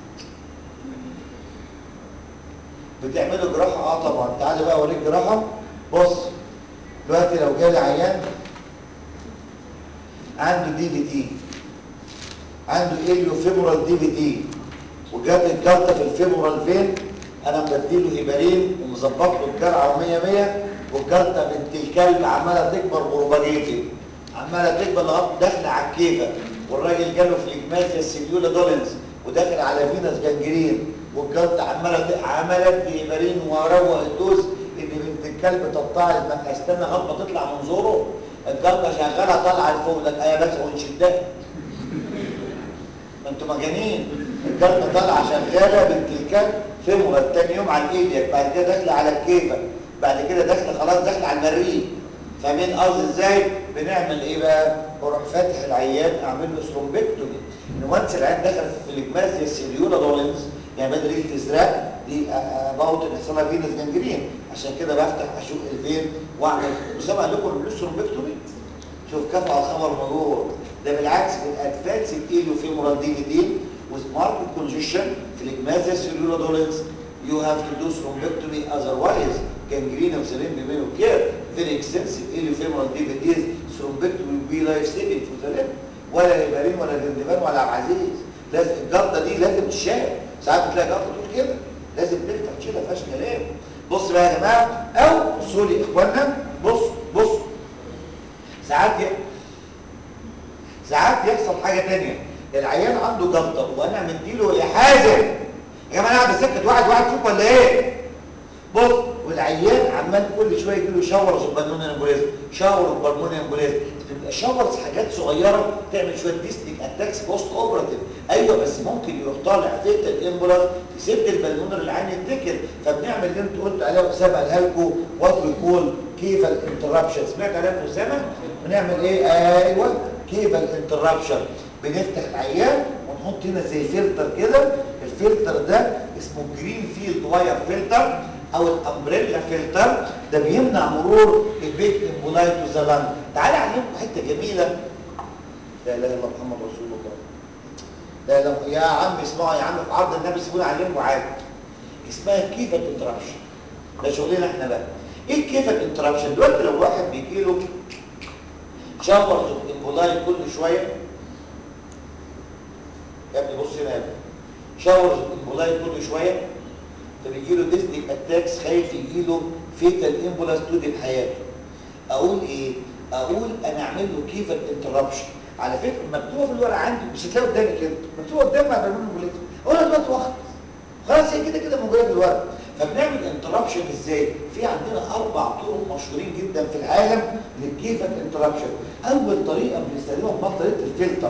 بتعملوا جراحه اه طبعا تعالى بقى اوريك جراحه بص دلوقتي لو جالي عيان عنده دي في دي عنده اليو فيمورال دي في دي وجات الجلطه في الفيمورال فين انا مبديله هيبرين ومظبط له الجرعه و100 100 والجلطه بنت الكلب عماله تكبر بروباجيتي عماله تكبر لغايه داخله على الكيفه والراجل جاله فليجماتيا السيليولا دولنز وداخل على فينس جنجرين والجلطه عماله عملت في هيبرين وروق الدوز ان بنت الكلب تقطع الماء استنى لغايه ما تطلع من زوره الجلطه شغاله طالعه لفوق لك ايه بس ونشدها ما انتوا مجانين الجلطه طالعه شغاله بنت الكلب فيمورا تاني يوم على الايديك بعد كده داخله على الكيفه بعد كده داخله خلاص داخله على المريء فاهمين قصدي ازاي بنعمل ايه بقى بروح فاتح العيان اعمل له ثرومبكتومي ان وانس العيان دخل في الجمازيا السيليولا دولنز يعني بدل ايه تزرق دي باوت ان يحصل لها فينس جنجرين عشان كده بفتح اشوف الفين واعمل وسامع لكم الثرومبكتومي شوف كفى على الخبر مرور ده بالعكس بالادفانس الايلو فيمورال دي في دي with marked congestion في الجمازيا السيليولا دولنز you have to do thrombectomy otherwise gangrene of the limb may occur very extensive iliofemoral DVDs thrombectomy will be life saving for the limb ولا هيبرين ولا دندفان ولا عبد العزيز لازم الجلطه دي لازم تشال ساعات بتلاقي جلطه تقول كده لازم تفتح تشيلها فيهاش كلام بص بقى يا جماعه او بصوا لي اخوانا بص بص ساعات ي... ساعات يحصل حاجه ثانيه العيان عنده جلطه وانا مديله يا حازم يا جماعه انا قاعد سكت واحد واحد فيكم ولا ايه بص والعيان عمال كل شويه يجي له شاور بالموني امبوليزم شاور بالموني امبوليزم بتبقى شاورز حاجات صغيره تعمل شويه ديستنج اتاكس بوست اوبراتيف ايوه بس ممكن يروح طالع فيتا الامبولانس يسد البلمونر العين يتكل فبنعمل اللي انت قلت عليه واسامه قالها لكم وات وي كول كيفال انتربشن سمعت عليها في اسامه بنعمل ايه ايوه كيفال انتربشن بنفتح العيان ونحط هنا زي فلتر كده الفلتر ده اسمه جرين فيلد واير فلتر او الامبريلا فلتر ده بيمنع مرور البيت امبولاي تو ذا لانج تعالى اعلمكم حته جميله لا اله الا الله محمد رسول الله لا لا يا عم اسمعوا يا عم في عرض النبي سيبوني اعلمكم عادي اسمها كيفال انتربشن ده شغلنا احنا بقى ايه الكيفال انتربشن دلوقتي لو واحد بيجي له شاور امبولاي كل شويه يا ابني بص هنا يا ابني شاور امبولاي كل شويه فبيجي له ديستيك اتاكس خايف يجي له فيتال امبولاس تودي بحياته اقول ايه اقول انا اعمل له كيفال انتربشن على فكره مكتوبه في الورقه عندي مش هتلاقي قدامي كده مكتوبه قدامي مع برنامج البوليتيك اقول لك دلوقتي واخد خلاص هي كده كده موجوده في الورقه فبنعمل انتربشن ازاي في عندنا اربع طرق مشهورين جدا في العالم للكيفال انتربشن اول طريقه بنستخدمها بمعنى طريقه الفلتر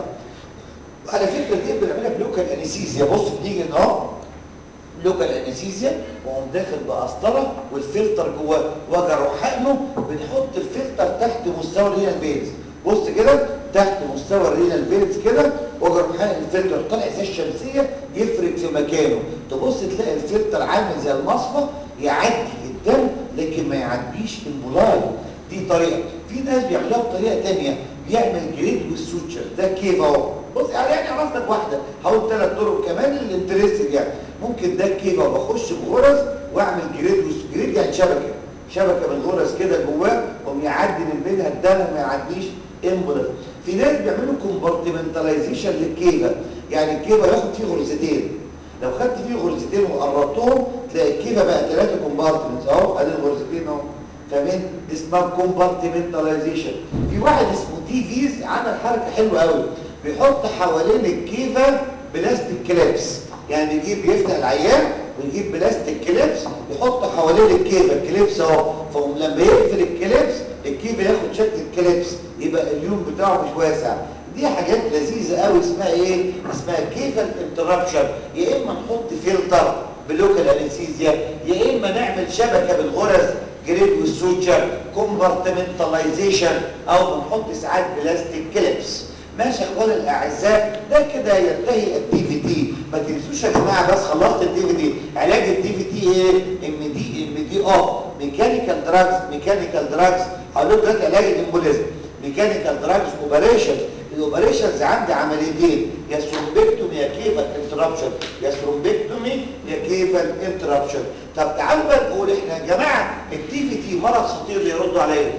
على فكره دي بنعملها بلوكال انستيزيا بص بنيجي اهو لوكال انستيزيا واقوم داخل بقسطره والفلتر جواه واجي اروح حقنه بنحط الفلتر تحت مستوى الرينال فينز بص كده تحت مستوى الرينال فينز كده واجي اروح حقن الفلتر طالع زي الشمسيه يفرد في مكانه تبص تلاقي الفلتر عامل زي المصفى يعدي الدم لكن ما يعديش البولاي دي طريقه في ناس بيعملوها بطريقه ثانيه بيعمل جريد والسوتشر ده كيف اهو بص يعني عرفت لك واحده هقول ثلاث طرق كمان للانترستد يعني ممكن ده كيف بخش بغرز واعمل جريد جريد يعني شبكه شبكه بالغرز كده جواه وم يعدي من بينها الدم وما يعديش امبولس في ناس بيعملوا كومبارتمنتاليزيشن للكيفه يعني الكيفه ياخد فيه غرزتين لو خدت فيه غرزتين وقربتهم تلاقي الكيفه بقى ثلاثه كومبارتمنتس اهو ادي الغرزتين اهو فاهمين اسمها كومبارتمنتاليزيشن في واحد اسمه تي فيز عمل حركه حلوه قوي بيحط حوالين الكيفه بلاستيك كليبس يعني بيجيب بيفتح العيان ويجيب بلاستيك كليبس يحط حوالين الكيفه الكليبس اهو فلما يقفل الكليبس الكيفه ياخد شكل الكليبس يبقى اليوم بتاعه مش واسع دي حاجات لذيذه قوي اسمها ايه اسمها كيفال انتربشن يا اما نحط فلتر بلوكال انستيزيا يا اما نعمل شبكه بالغرز جريد والسوتشر كومبارتمنتاليزيشن او بنحط ساعات بلاستيك كليبس ماشي يا اخواني الاعزاء ده كده ينتهي الدي في دي ما تنسوش يا جماعه بس خلصت الدي في دي علاج الدي في دي ايه ام دي ام دي اه ميكانيكال دراجز ميكانيكال دراجز هقول لكم دلوقتي علاج الامبوليزم ميكانيكال دراجز اوبريشن الاوبريشنز عندي عمليتين يا ثرومبكتومي يا كيفال انتربشن يا ثرومبكتومي يا كيفال انتربشن طب تعالوا بقى نقول احنا يا جماعه الدي في دي مرض خطير يردوا عليا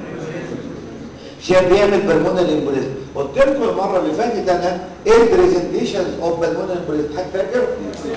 شاب بيعمل بالمونال امبوليزم قلت لكم المره اللي فاتت انا ايه البرزنتيشنز اوف بالمونال امبوليزم حد فاكر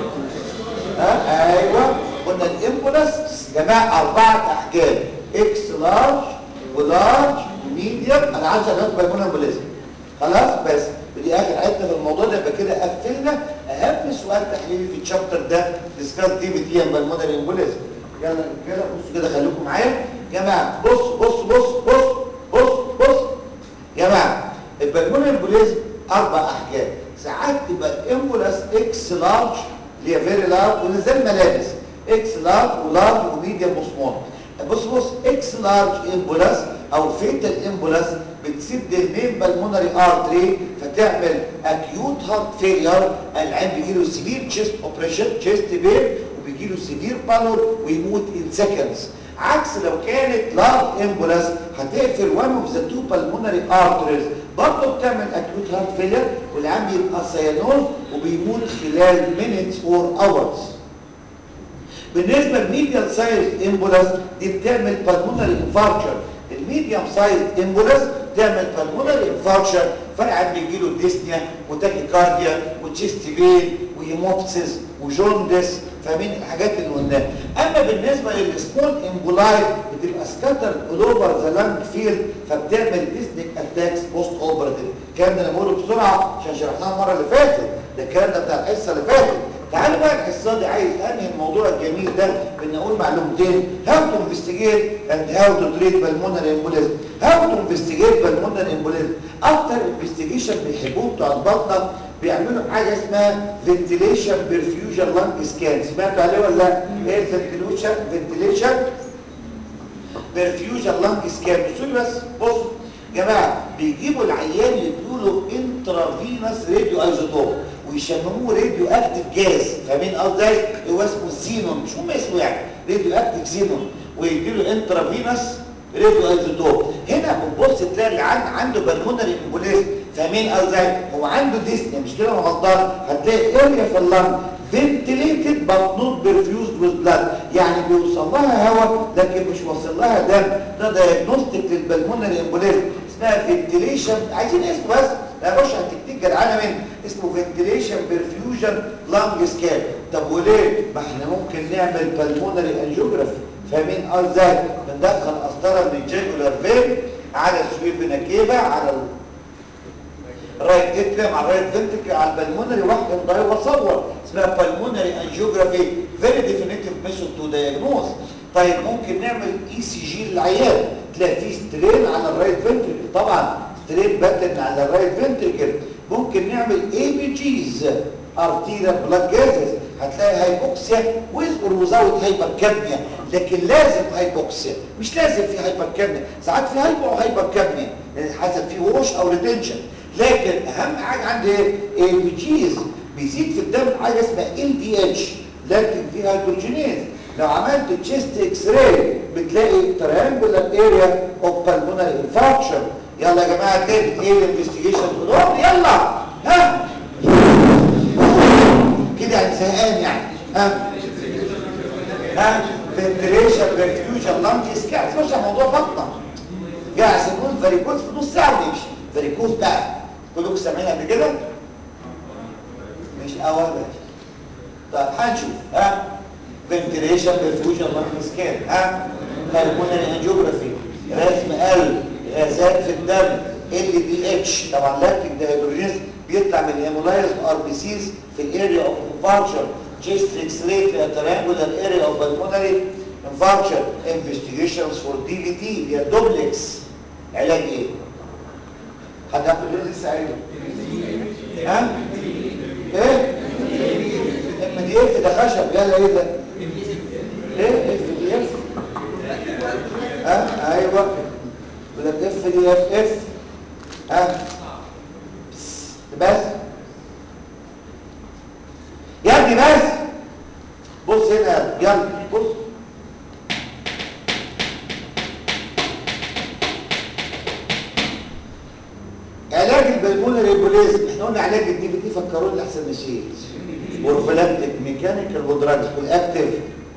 ها ايوه قلنا الامبولس يا جماعه اربعه احجام اكس لارج ولارج وميديوم انا عايز اقول بالمونال امبوليزم خلاص بس ودي اخر حته في الموضوع ده يبقى كده قفلنا اهم سؤال تحليلي في الشابتر ده ديسكاس دي بي تي بالمونال امبوليزم يلا كده بصوا كده خليكم معايا يا جماعه بص بص بص بص بص بص يا جماعه البلمون امبوليزم اربع احجام ساعات تبقى الامبولاس اكس لارج اللي هي فيري لارج وده زي الملابس اكس لارج ولارج وميديوم وسمول بص بص اكس لارج امبولاس او فيتال امبولاس بتسد المين بالمونري ارتري فتعمل اكيوت هارت فيلير العين بيجي له سيفير تشيست اوبريشن تشيست بين وبيجي له سيفير بالور ويموت ان سكندز عكس لو كانت لارج امبولاس هتقفل وان اوف ذا تو بالمونري ارتريز برضه بتعمل اكيوت هارت فيلير والعيان بيبقى سيانوز وبيموت خلال مينيتس اور اورز بالنسبه للميديال سايز امبولاس دي بتعمل بالمونري انفاركشن الميديوم سايز امبولاس تعمل بالمونري انفاركشن فالعيان بيجي له ديسنيا وتاكيكارديا وتشيست بين وهيموبسيس وجوندس فاهمين الحاجات اللي قلناها اما بالنسبه للسمول امبولاي بتبقى سكاتر اول اوفر ذا لانج فيلد فبتعمل ديسنيك اتاكس بوست اوبراتيف الكلام ده انا بقوله بسرعه عشان شرحناه المره اللي فاتت ده الكلام ده بتاع الحصه اللي فاتت تعالوا بقى الحصه دي عايز انهي الموضوع الجميل ده بان اقول معلومتين هاو تو انفستيجيت and how to treat pulmonary embolism how to investigate pulmonary embolism اكتر انفستيجيشن بيحبوه بتوع البطنه بيعملوا حاجه اسمها فنتيليشن برفيوجن لانج سكان سمعتوا عليه ولا لا ايه الفنتيليشن فنتيليشن برفيوجن لانج سكان بصوا لي بس بصوا يا جماعه بيجيبوا العيان يدوا له انترافينوس راديو ايزوتوب ويشمموه راديو اكتيف جاز فاهمين قصدي هو اسمه زينون مش هم اسمه يعني راديو اكتيف زينون ويدي له انترافينوس راديو ايزوتوب هنا بتبص تلاقي العيان عنده بالمونري امبوليزم فاهمين قصدي هو عنده ديسنيا مش كده انا غلطان هتلاقي اريا في اللنج ventilated but not perfused with blood يعني بيوصل لها هواء لكن مش واصل لها دم ده دايجنوستيك للبلمونري امبوليزم اسمها فنتيليشن عايزين اسمه بس لا مش هتكتيك جدعانه من اسمه فنتيليشن برفيوجن لانج سكان طب وليه ما احنا ممكن نعمل بالمونري انجيوجرافي فاهمين ازاي بندخل قسطره من الجاكولار فين على السويب فيناكيفا على الرايت اتريم على الرايت فنتركل على البلمونري واحده مضايق واصور اسمها بالمونري انجيوجرافي فيري ديفينيتيف ميثود تو دايجنوز طيب ممكن نعمل اي سي جي للعيان تلاقي فيه سترين على الرايت فنتركل طبعا سترين باتن على الرايت فنتركل ممكن نعمل اي بي جيز ارتيريال بلاد جازز هتلاقي هايبوكسيا ويز اور وزاوت هايبركابنيا لكن لازم هايبوكسيا مش لازم في هايبركابنيا ساعات في هايبو وهايبركابنيا حسب في ووش او ريتنشن لكن اهم حاجه عندي ايه البيجيز بيزيد في الدم حاجه اسمها ال دي اتش لكن فيها هيدروجينيز لو عملت تشيست اكس راي بتلاقي تريانجولار اريا اوف بالمونري انفاركشن يلا يا جماعه تاني ايه الانفستيجيشن كلهم يلا ها كده يعني زهقان يعني ها ها فنتريشن ريفيوجن لانج سكان مش موضوع بطنه جاي سيكون فاريكوز في نص ساعه ونمشي فاريكوز بقى كلكم سامعين قبل كده مش اول ماشي طب هنشوف ها فنتريشن ريفيوجن لانج سكان ها بالمونري انجيوجرافي رسم قلب غازات في الدم ال دي اتش طبعا لاكتيك دهيدروجينز بيطلع من الهيمولايز ار بي سيز في الاريا اوف انفاركشن جيست اكس راي في التريانجولار اريا اوف بالمونري انفاركشن انفستيجيشنز فور دي في تي هي دوبلكس علاج ايه حد ياخد ايه لسه قايله ها ايه ام دي اف ده خشب يلا ايه ده ايه اف دي اف ها ايوه يقول لك اف دي اف اف ها بس يا ابني بس بص هنا يلا بص علاج البلمونري امبوليزم احنا قلنا علاج الدي بي تي فكروني احسن نسيت بروفيلاكتيك ميكانيكال ودراجز والاكتيف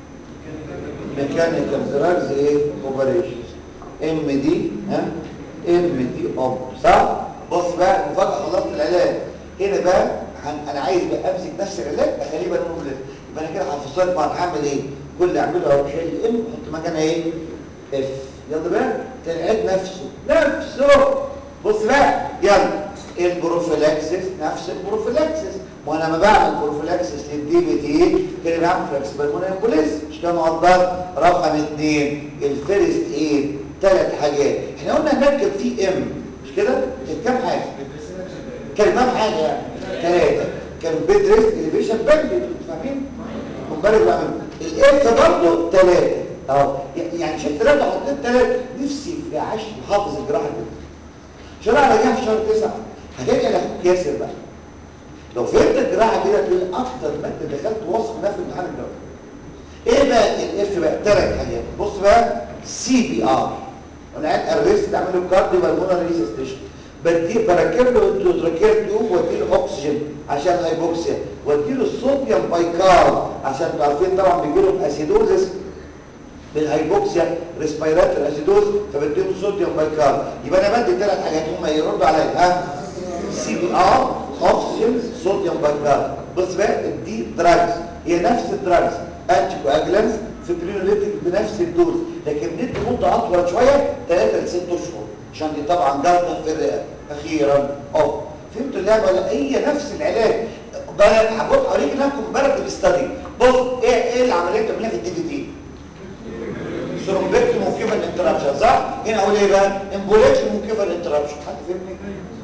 ميكانيكال دراجز ايه اوبريشن ام دي ها ام دي اوب صح بص بقى المفاجاه خلصت العلاج هنا بقى انا عايز بقى امسك نفس العلاج اخليه بقى مبلغ يبقى انا كده هفصل لك هعمل ايه كل اللي اعمله اهو شيل ام احط مكانها ايه اف يلا بقى العلاج نفسه نفسه بص بقى يلا البروفيلاكسس نفس البروفيلاكسس وانا لما بعمل بروفيلاكسس للدي بي تي كده بعمل فلكسبل مونيبوليز مش كده مقدر رقم اثنين الفيرست ايه ثلاث حاجات احنا قلنا هنركب فيه ام مش كده كانت كام حاجه كان كام حاجه يعني ثلاثه كان بيد ريست اليفيشن باندج فاهمين مبالغ بعمل الاف برضه ثلاثه اهو يعني شفت ثلاثه حطيت ثلاثه نفسي في عشر حافظ الجراحه كده عشان انا راجع في شهر 9 هترجع لاخوك ياسر بقى لو فهمت الجراحه كده تقول اكتر ماده دخلت واثق منها في الامتحان الجوي ايه بقى الاف بقى ثلاث حاجات بص بقى سي بي ار انا قاعد ارست اعمل له كارديو بالمونري ريسستيشن بدي بركب له انتروتراكير تيوب وادي له اكسجين عشان هايبوكسيا وادي له الصوديوم بايكار عشان انتوا عارفين طبعا بيجي لهم اسيدوزس بالهايبوكسيا ريسبيراتور اسيدوز فبديهم صوديوم بايكار يبقى انا بدي ثلاث حاجات هم يردوا عليا ها سي بي ار اوكسجين صوديوم بايكار بص بقى دي دراجز هي نفس الدراجز انتي كواجلانس فيبرينوليتيك بنفس الدوز لكن بندي مده اطول شويه 3 ل 6 اشهر عشان دي طبعا جلطه في الرئه اخيرا اه فهمتوا اللعبه ولا هي نفس العلاج بقى هبص اوريك انكم امبارح في الاستادي بص ايه ايه العمليه اللي بتعملها في الدي في تي ثرومبكتوم وكيفال انترابشن صح هنا اقول ايه بقى امبوليكشن وكيفال انترابشن حد فهمني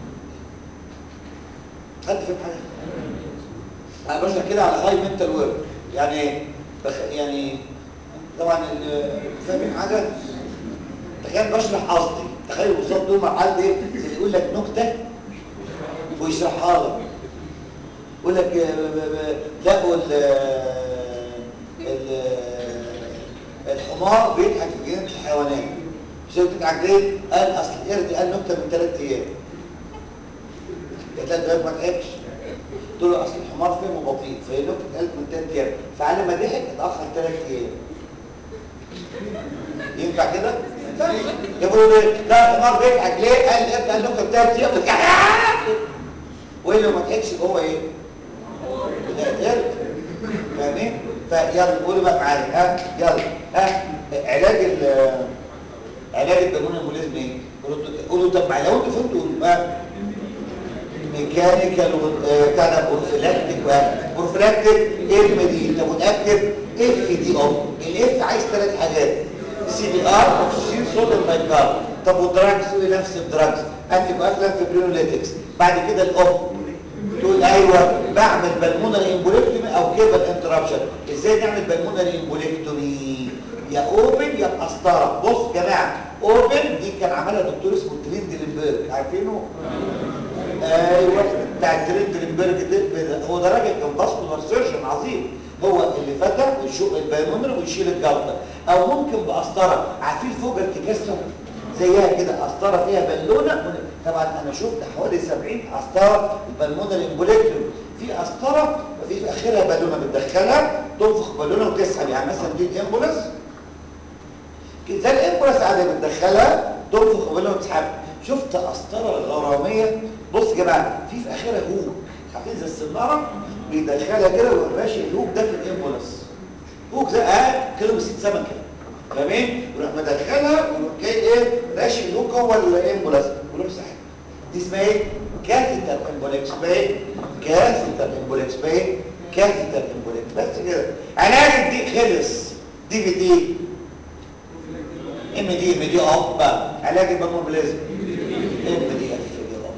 حد فهم حاجه انا بشرح كده على هاي منتال وورك يعني بخ... يعني طبعا ال- فاهمين حاجه تخيل بشرح قصدي تخيل قصاد دول مرحله ايه زي يقول لك نكته ويشرحها لك يقول لك آه، ب- ب- لقوا ال ال الحمار بيضحك في جنينه الحيوانات شو بتضحك ليه؟ قال اصل القرد قال نكته من ثلاث ايام قلت لها ما تضحكش قلت له اصل الحمار فهمه بطيء فهي نكته اتقالت من ثلاث ايام فعلى ما ضحك اتاخر ثلاث ايام ينفع كده؟ ما ينفعش يقولوا ليه؟ لا الحمار بيضحك ليه؟ قال القرد قال نكته ثلاث ايام والا ما ضحكش هو ايه؟ لا قرد فاهمين؟ فيلا قولوا بقى معايا ها يلا ها علاج ال علاج البالون امبوليزم ايه؟ قولوا قولوا طب ما لو انتوا فهمتوا قولوا ها ميكانيكال كان بروفيلاكتيك بروفيلاكتيك ام دي طب ونأكد اف دي او الاف عايز ثلاث حاجات سي بي ار اوكسجين صوديوم بايكارب طب والدراجز ايه نفس الدراجز انتي كوافلان فيبرينوليتكس بعد كده الاوب تقول ايوه بعمل بالمونري امبوليكتومي او كيبل انترابشن ازاي نعمل بالمونري امبوليكتومي يا اوبن يا بقسطره بص يا جماعه اوبن دي كان عملها دكتور اسمه تريندلنبرج عارفينه ايوه بتاع تريندلنبرج ده هو ده راجل كان فاسكولار سيرجن عظيم هو اللي فتح ويشق البالمونري ويشيل الجلطه او ممكن بقسطره عارفين فوق ارتكاسه زيها كده قسطره فيها بالونه طبعا انا شفت حوالي 70 قسطره بالمونري امبوليكتوم في قسطره وفي في اخرها بالونه بتدخلها تنفخ بالونه وتسحب يعني مثلا دي الامبولس زي الامبولس عادي بتدخلها تنفخ بالونه وتسحبها شفت قسطره غراميه بص يا جماعه في في اخرها هوك عارفين زي السناره بيدخلها كده ويروح راشق الهوك ده في الامبولس هوك زي اه كيلو بسيط سمكه فاهمين يروح مدخلها ويروح جاي ايه راشق الهوك جوه الامبولس ويروح ساحب دي اسمها ايه كاثيتر امبوليكس اسمها ايه كاثيتر امبوليكس اسمها ايه كاثيتر امبوليكس بس كده علاج دي خلص دي في دي ام دي ام دي اب بقى علاج البلمونبلازم ام دي اف دي اب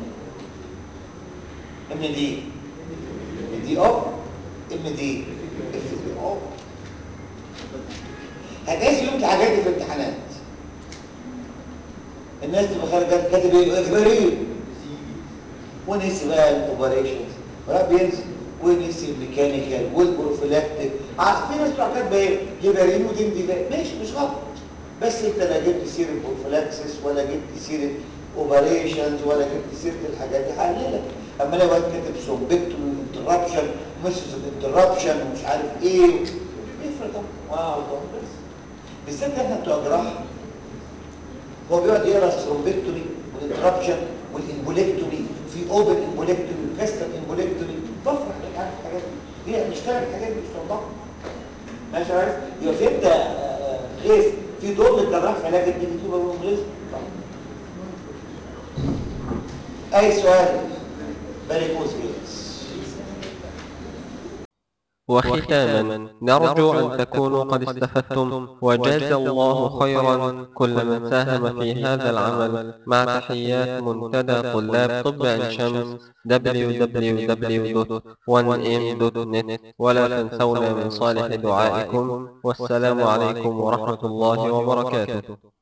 ام دي ام دي اب ام دي اف دي اب هتقيس يوم الحاجات دي في الامتحانات الناس تبقى خارجه كاتب ايه اجباري ونسي بقى الاوبريشنز بقى بينزل ونسي الميكانيكال والبروفيلاكتيك عارف في ناس بتوع كاتبه ايه هيبرين ودين دي ماشي مش غلط بس انت لا جبت سيره البروفيلاكسس ولا جبت سيره اوبريشنز ولا جبت سيره الحاجات دي هقللك اما لو واحد كاتب سومبكتوم انتربشن مسز انتربشن ومش عارف ايه بيفرق طبعا واو طبعا بس بالذات احنا بتوع جراحه هو بيقعد يقرا الثرومبكتومي والانتربشن والامبوليكتومي في اوبن امبوليكتومي وكاستر امبوليكتومي بفرح لك عارف الحاجات دي هي بنشتغل الحاجات دي مش طبعا ماشي عارف يبقى فهمت غيث في دور للجراح في علاج الدي بي والغيث اي سؤال فاريكوز فينس وختاما نرجو أن تكونوا قد استفدتم وجاز الله خيرا كل من ساهم في هذا العمل مع تحيات منتدى طلاب طب عين شمس www.1m.net ولا تنسونا من صالح دعائكم والسلام عليكم ورحمة الله وبركاته